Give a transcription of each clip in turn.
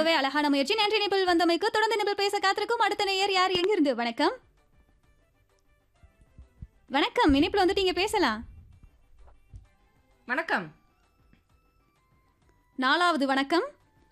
ரொம்பவே அழகான முயற்சி நன்றி நிபிள் வந்தமைக்கு தொடர்ந்து நிபிள் பேச காத்திருக்கும் அடுத்த நேயர் யார் எங்கிருந்து வணக்கம் வணக்கம் இனிப்புல வந்துட்டீங்க பேசலாம் வணக்கம் நாலாவது வணக்கம்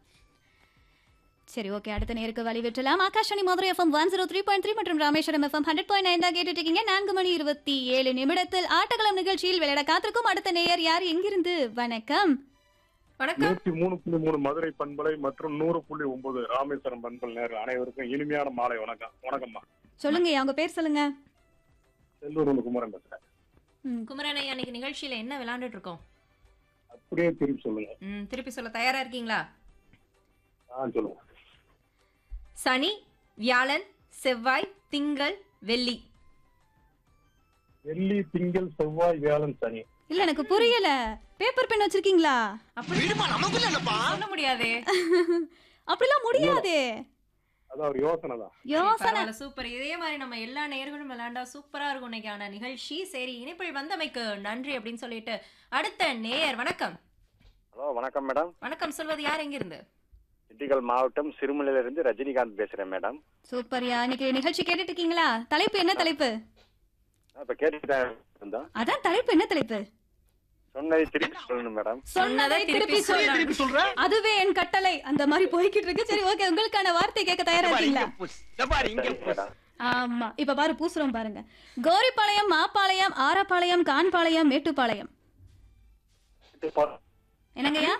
சரி ஓகே அடுத்த நேருக்கு வழி விட்டலாம் Akashvani Madurai FM one zero three point three மற்றும் Rameswaram FM hundred point nine தான் கேட்டுட்டு இருக்கீங்க நான்கு மணி இருபத்தி ஏழு நிமிடத்தில் ஆட்டகளம் நிகழ்ச்சியில் விளையாட காத்திருக்கும் அடுத்த நேயர் யார் எங்கிருந்து வணக்கம் வணக்கம் நூற்றி மூணு புள்ளி மூணு மதுரை பண்பலை மற்றும் நூறு புள்ளி ஒன்பது ராமேஸ்வரம் பண்பல் நேர்கள் அனைவருக்கும் இனிமையான மாலை வணக்கம் வணக்கம்மா சொல்லுங்க அவங்க பேர் சொல்லுங்க செல்லூர் வந்து குமரன் பேசுறேன் ம், குமரனை அன்னைக்கு நிகழ்ச்சியில என்ன விளையாண்டுட்டு இருக்கோம் அப்படியே திருப்பி சொல்லுங்க ம், திருப்பி சொல்ல தயாரா இருக்கீங்களா ஆ சொல்லுங்க சனி வியாழன் செவ்வாய் திங்கள் வெள்ளி வெள்ளி திங்கள் செவ்வாய் வியாழன் சனி இல்ல எனக்கு புரியல பேப்பர் பென் வச்சிருக்கீங்களா அப்படி சொல்ல முடியாதே அப்படிலாம் முடியாதே அதான் ஒரு யோசனை தான் யோசனை சூப்பர் இதே மாதிரி நம்ம எல்லா நேயர்களும் விளையாண்டா சூப்பரா இருக்கும் இன்னைக்கான நிகழ்ச்சி சரி இணைப்பில் வந்தமைக்கு நன்றி அப்படின்னு சொல்லிட்டு அடுத்த நேயர் வணக்கம் ஹலோ வணக்கம் மேடம் வணக்கம் சொல்வது யார் எங்கிருந்து திண்டுக்கல் மாவட்டம் சிறுமலையில இருந்து ரஜினிகாந்த் பேசுறேன் மேடம் சூப்பர்யா இன்னைக்கு நிகழ்ச்சி கேட்டுட்டு இருக்கீங்களா தலைப்பு என்ன தலைப்பு நான் இப்ப கேட்டுட்டு இருந்தோம் அதான் தலைப்பு என்ன தலைப்பு சொன்னதை திருப்பி சொல்லணும் மேடம் சொன்னதை திருப்பி சொல்ல அதுவே என் கட்டளை அந்த மாதிரி போய்கிட்டு இருக்கு சரி ஓகே உங்களுக்கான வார்த்தை கேட்க தயாரா இருக்கீங்களா சரி மேடம் ஆமா இப்ப பாரு பூசுறோம் பாருங்க கோரிப்பாளையம் மாப்பாளையம் ஆரப்பாளையம் கான்பாளையம் மேட்டுப்பாளையம் இது போ- என்னங்கய்யா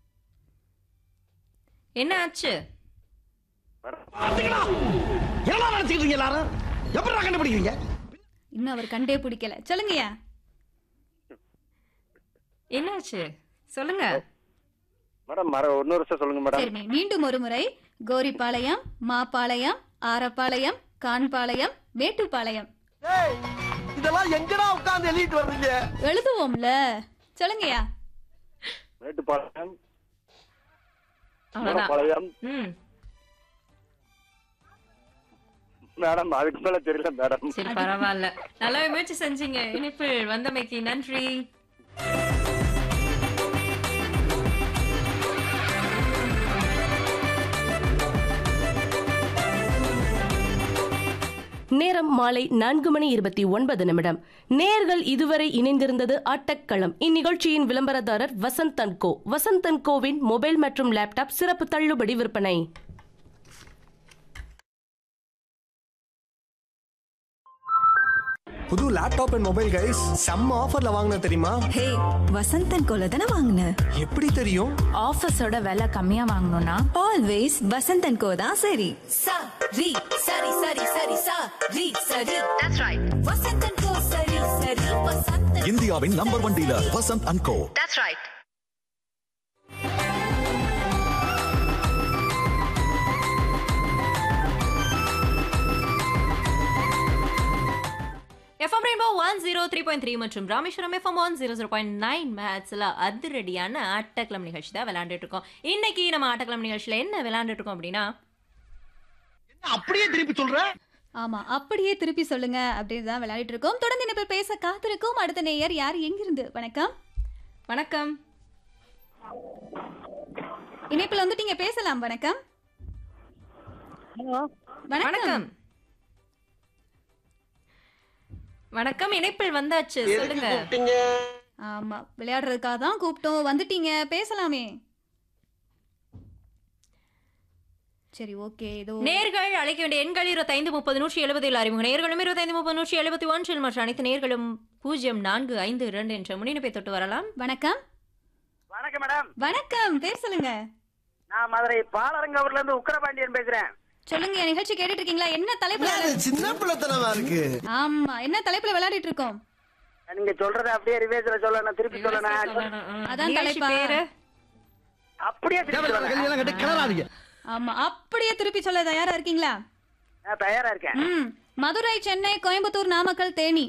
என்ன ஆச்சு மேடம் என்ன நினைச்சுக்கிட்டு இருக்கீங்க எல்லாரும் எப்படி கண்டுபிடிக்கிறீங்க இன்னும் அவர் கண்டே பிடிக்கல சொல்லுங்கய்யா என்ன ஆச்சு சொல்லுங்க மேடம் மர இன்னொரு விஷயம் சொல்லுங்க மேடம் சரி மீ- மீண்டும் ஒரு முறை கோரிப்பாளையம் மாப்பாளையம் ஆரப்பாளையம் கான்பாளையம் மேட்டுப்பாளையம் ஏய், இதெல்லாம் எங்கடா உட்கார்ந்து எழுதிட்டு வர்றீங்க எழுதுவோம்ல சொல்லுங்கய்யா மேட்டுப்பாளையம் அவ்வளவுதான் பாளையம் ம் மேடம் அதுக்கு மேல தெரியல மேடம் சரி பரவாயில்ல நல்லாவே முயற்சி செஞ்சீங்க இனிப்பில் வந்தமைக்கு நன்றி நேரம் மாலை நான்கு மணி இருபத்தி ஒன்பது நிமிடம் நேர்கள் இதுவரை இணைந்திருந்தது ஆட்டக்களம் இந்நிகழ்ச்சியின் விளம்பரதாரர் Vasanth and co Vasanth and கோவின் மொபைல் மற்றும் லேப்டாப் சிறப்பு தள்ளுபடி விற்பனை புது லேப்டாப் அண்ட் மொபைல் கைஸ் செம்ம ஆஃபர்ல வாங்கின தெரியுமா ஹே வசந்தன் கோல தானே வாங்கின எப்படி தெரியும் ஆஃபீஸோட விலை கம்மியா வாங்கணும்னா ஆல்வேஸ் வசந்தன் கோ தான் சரி சா ரி சரி சரி சரி சா ரி சரி தட்ஸ் ரைட் வசந்தன் கோ சரி சரி வசந்தன் இந்தியாவின் number one dealer Vasanth and co that's right FM rainbow one zero three point three மற்றும் Rameswaram FM one zero zero point nine மேட்ச்ல அதிரடியான ஆட்டக்கிழம் நிகழ்ச்சி தான் விளையாண்டுட்டு இருக்கோம் இன்னைக்கு நம்ம ஆட்டக்கிழம் நிகழ்ச்சியில என்ன விளையாண்டுட்டு இருக்கோம் அப்படின்னா அப்படியே திருப்பி சொல்ற ஆமா அப்படியே திருப்பி சொல்லுங்க அப்படின்னு தான் விளையாடிட்டு இருக்கோம் தொடர்ந்து என்ன பேச காத்திருக்கும் அடுத்த நேயர் யார் எங்கிருந்து வணக்கம் வணக்கம் இணைப்புல வந்துட்டீங்க பேசலாம் வணக்கம் வணக்கம் வணக்கம் வணக்கம் இணைப்பில் வந்தாச்சு சொல்லுங்க ஆமா விளையாடுறதுக்காக தான் கூப்பிட்டோம் வந்துட்டீங்க பேசலாமே சரி ஓகே ஏதோ நேர்கள் அழைக்க வேண்டிய எண்கள் இருபத்தைந்து முப்பது நூற்றி எழுபதில் அறிமுக நேர்களும் இருபத்தைந்து முப்பது நூற்றி எழுபத்தி ஒன்றில் மற்ற அனைத்து நேர்களும் பூஜ்ஜியம் நான்கு ஐந்து இரண்டு என்ற முன்னிணைப்பை தொட்டு வரலாம் வணக்கம் வணக்கம் மேடம் வணக்கம் பேர் சொல்லுங்க நான் மதுரை பாலரங்கூர்ல இருந்து உக்கரபாண்டியன் பேசுறேன் சொல்லுங்க என் நிகழ்ச்சி கேட்டுட்டு இருக்கீங்களா என்ன தலைப்புல விளையாடு- சின்ன பிள்ளைத்தனமா இருக்கு ஆமா என்ன தலைப்புல விளையாடிட்டு இருக்கோம் நீங்க சொல்றத அப்படியே ரிவேஸ்ல சொல்லணும் திருப்பி சொல்லணும் அதான் நிகழ்ச்சி தலைப்பா? பேரு அப்படியே திருப்பி சொல்லணும் கல்யாணம் கட்டி கிளறாதீங்க ஆமா அப்படியே திருப்பி சொல்ல தயாரா இருக்கீங்களா நான் தயாரா இருக்கேன் ம் மதுரை சென்னை கோயம்புத்தூர் நாமக்கல் தேனி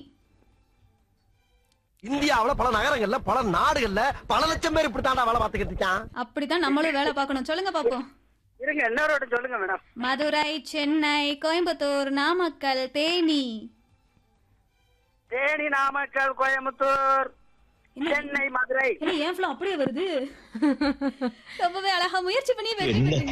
இந்தியாவுல பல நகரங்கள்ல பல நாடுகள்ல பல லட்சம் பேர் இப்படி தாண்டா வேலை பார்த்துக்கிட்டு இருக்கான் அப்படிதான் நம்மளும் வேலை பார்க்கணும் சொல்லுங்க பாப்போம் இருங்க இன்னொரு வாட்டி சொல்லுங்க மேடம் மதுரை சென்னை கோயம்புத்தூர் நாமக்கல் தேனி தேனி நாமக்கல் கோயம்புத்தூர் சென்னை மதுரை என்ன ஏன் அப்படியே வருது ரொம்பவே அழகா முயற்சி பண்ணி வெற்றி பெற்றீங்க